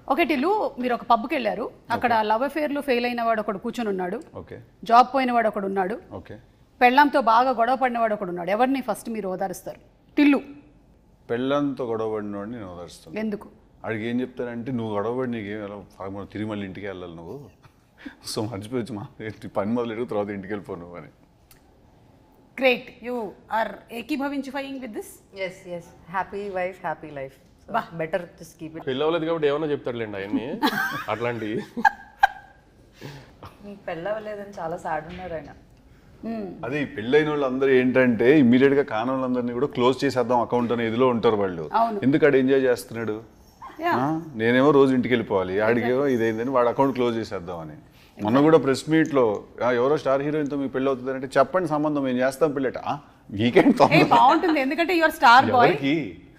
Okay Tillu మీరు ఒక పబ్కి వెళ్ళారు అక్కడ లవ్ అఫేర్లో ఫెయిల్ అయిన వాడు ఒకడు కూర్చొని ఉన్నాడు ఓకే జాబ్ పోయిన వాడు ఒకడు ఉన్నాడు ఓకే పెళ్ళంతో బాగా గొడవ పడిన వాడు ఒకడు ఉన్నాడు ఎవరిని ఫస్ట్ మీరు ఓదారుస్తారు టిల్లు పెళ్ళంతో గొడవపడినోడిని నేను ఓదారుస్తాను ఎందుకు ఆడికి ఏం చెప్తారంటే నువ్వు గొడవపడి నీకు ఏం ఎలా ఫరక్ పడదు, తిరిగి మళ్ళీ ఇంటికి వెళ్ళాలి నువ్వు సో మర్చిపోవచ్చు మా ఏంటి పని మొదలెడు తర్వాత ఇంటికి వెళ్ళిపో నువ్వు అని గ్రేట్ యు ఆర్ ఏకీభవించిఫైయింగ్ with this yes yes happy wife happy life better just keep it పెళ్ళి అవ్వలేదు కాబట్టి ఏమన్నా చెప్తాడులేండి అవన్నీ అట్లాంటివి మీకు పెళ్ళవలేదని చాలా సాడ్ ఉన్నారు ఆయన అదే ఈ పెళ్ళైన వాళ్ళు అందరూ ఏంటంటే ఇమీడియట్ గా కాని వాళ్ళందరినీ కూడా క్లోజ్ చేసేద్దాం అకౌంట్ అనే ఇదిలో ఉంటారు వాళ్ళు అవును. ఎందుకు ఆడు ఎంజాయ్ చేస్తున్నాడు Yeah. ఆ? నేనేమో రోజు ఇంటికి వెళ్ళిపోవాలి ఆడికేమో ఇదైందని వాడు అకౌంట్ క్లోజ్ చేసేద్దాం అని మొన్న కూడా ప్రెస్ మీట్ లో "ఆ, ఎవరో స్టార్ హీరోయిన్తో మీ పెళ్ళి అవుతుంది అంటే చెప్పండి సంబంధం మేము చేస్తాం పెళ్ళట "ఆ, మీకేం ఏ తొందర బాగుంటుంది ఎందుకంటే యువర్ స్టార్ బాయ్ ఎవరికి